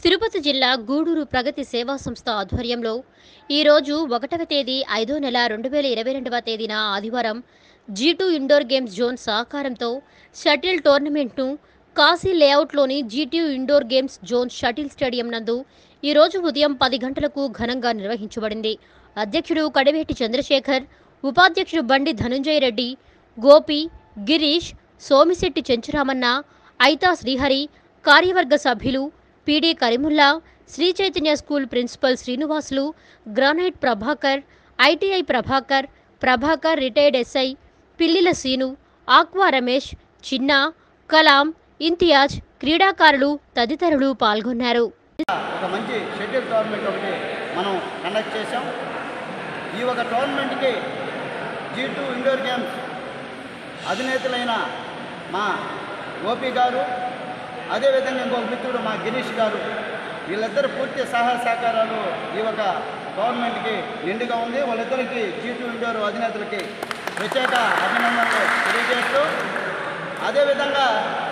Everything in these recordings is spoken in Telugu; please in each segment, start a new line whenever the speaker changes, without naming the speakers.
తిరుపతి జిల్లా గూడూరు ప్రగతి సేవా సంస్థ ఆధ్వర్యంలో ఈరోజు ఒకటవ తేదీ ఐదో నెల రెండు వేల ఇరవై రెండవ తేదీన ఆదివారం G two indoor games zone సహకారంతో షటిల్ టోర్నమెంట్ను కాశీ లేఅవుట్లోని GT indoor games zone shuttle stadium నందు ఈరోజు ఉదయం పది గంటలకు ఘనంగా నిర్వహించబడింది అధ్యక్షుడు కడివేటి చంద్రశేఖర్ ఉపాధ్యక్షుడు బండి ధనుంజయ రెడ్డి గోపి గిరీష్ సోమిశెట్టి చెంచురామన్న ఐతా శ్రీహరి కార్యవర్గ సభ్యులు PD Karimulla Sri Chaitanya school principal Srinivasulu granite Prabhakar ITI Prabhakar Prabhakar retired SI Pillila Seenu aqua Ramesh చిన్న కలాం ఇంతియాజ్ క్రీడాకారులు తదితరులు పాల్గొన్నారు
ఒక మంచి షెడ్యూల్ టోర్నమెంట్ ఒకటి మనం కండక్ట్ చేసాం ఈ ఒక టోర్నమెంట్కి జీ టూ ఇండోర్ గేమ్స్ అధినేతలైన మా గోపి గారు అదేవిధంగా ఇంకొక మిత్రుడు మా గిరీష్ గారు వీళ్ళిద్దరు పూర్తి సహాయ సహకారాలు ఈ ఒక టోర్నమెంట్కి నిండుగా ఉంది వాళ్ళిద్దరికి జీ టూ ఇండోర్ అధినేతలకి ప్రత్యేక అభినందనలు తెలియజేస్తూ అదేవిధంగా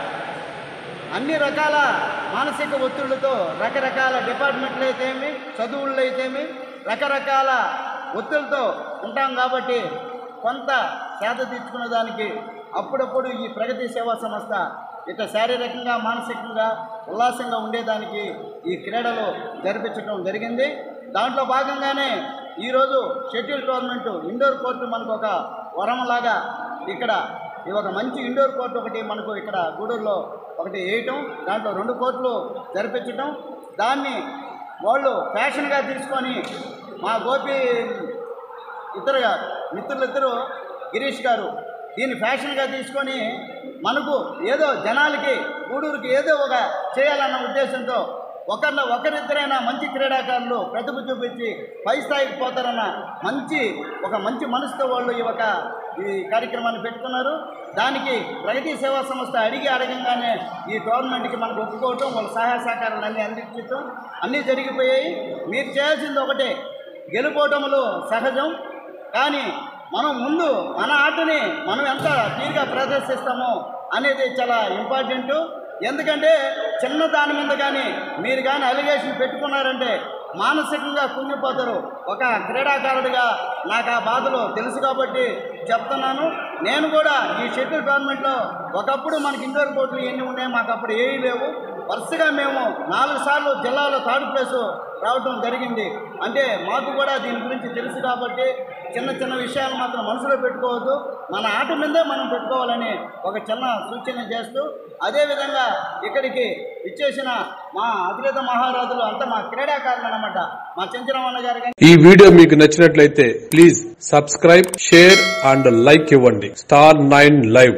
అన్ని రకాల మానసిక ఒత్తిళ్లతో రకరకాల డిపార్ట్మెంట్లు అయితేమి చదువుల్లో అయితేమి రకరకాల ఒత్తిడితో ఉంటాం కాబట్టి కొంత సేద తీర్చుకునే దానికి అప్పుడప్పుడు ఈ ప్రగతి సేవా సంస్థ ఇక శారీరకంగా మానసికంగా ఉల్లాసంగా ఉండేదానికి ఈ క్రీడలు జరిపించడం జరిగింది దాంట్లో భాగంగానే ఈరోజు షెడ్యూల్ టోర్నమెంటు ఇండోర్ కోర్టు మనకు ఒక వరంలాగా ఇక్కడ ఈ ఒక మంచి ఇండోర్ కోర్టు ఒకటి మనకు ఇక్కడ గూడూరులో ఒకటి వేయటం దాంట్లో రెండు కోర్టులు జరిపించటం దాన్ని వాళ్ళు ఫ్యాషన్గా తీసుకొని మా గోపి ఇద్దరు మిత్రులిద్దరూ గిరీష్ గారు దీన్ని ఫ్యాషన్గా తీసుకొని మనకు ఏదో జనాలకి గూడూరుకి ఏదో ఒక చేయాలన్న ఉద్దేశంతో ఒకరిలో ఒకరిద్దరైనా మంచి క్రీడాకారులు ప్రతిభ చూపించి పై స్థాయికి పోతారన్న మంచి ఒక మంచి మనసుతో వాళ్ళు ఈ ఒక ఈ కార్యక్రమాన్ని పెట్టుకున్నారు దానికి ప్రగతి సేవా సంస్థ అడిగి అడగంగానే ఈ గవర్నమెంట్కి మనకు ఒప్పుకోవటం వాళ్ళ సహాయ సహకారాలు అన్నీ అందించటం అన్నీ జరిగిపోయాయి మీరు చేయాల్సింది ఒకటే గెలుపోవటములు సహజం కానీ మనం ముందు మన ఆటని మనం ఎంత తీరుగా ప్రదర్శిస్తామో అనేది చాలా ఇంపార్టెంట్ ఎందుకంటే చిన్న దాని మీద కానీ మీరు కానీ అలిగేషన్ పెట్టుకున్నారంటే మానసికంగా కుంగిపోతారు ఒక క్రీడాకారుడిగా నాకు ఆ బాధలు తెలుసు కాబట్టి చెప్తున్నాను నేను కూడా ఈ షెడ్యూల్ టోర్నమెంట్లో ఒకప్పుడు మనకి ఇండోర్ కోర్టులు ఎన్ని ఉన్నాయి మాకు అప్పుడు ఏమీ లేవు వరుసగా మేము నాలుగు సార్లు జిల్లాలో థర్డ్ ప్లేస్ రావటం జరిగింది అంటే మాకు కూడా దీని గురించి తెలుసు కాబట్టి చిన్న చిన్న విషయాలు మాత్రం మనసులో పెట్టుకోవద్దు మన ఆట మీదే మనం పెట్టుకోవాలని ఒక చిన్న సూచన చేస్తూ అదేవిధంగా ఇక్కడికి ఇచ్చేసిన మా అధినేత మహారాజులు అంతా మా క్రీడాకారులు అనమాట మా చెంచరామన్న గారు కానీ
ఈ వీడియో మీకు నచ్చినట్లయితే please subscribe share and like ఇవ్వండి స్టార్ నైన్ లైవ్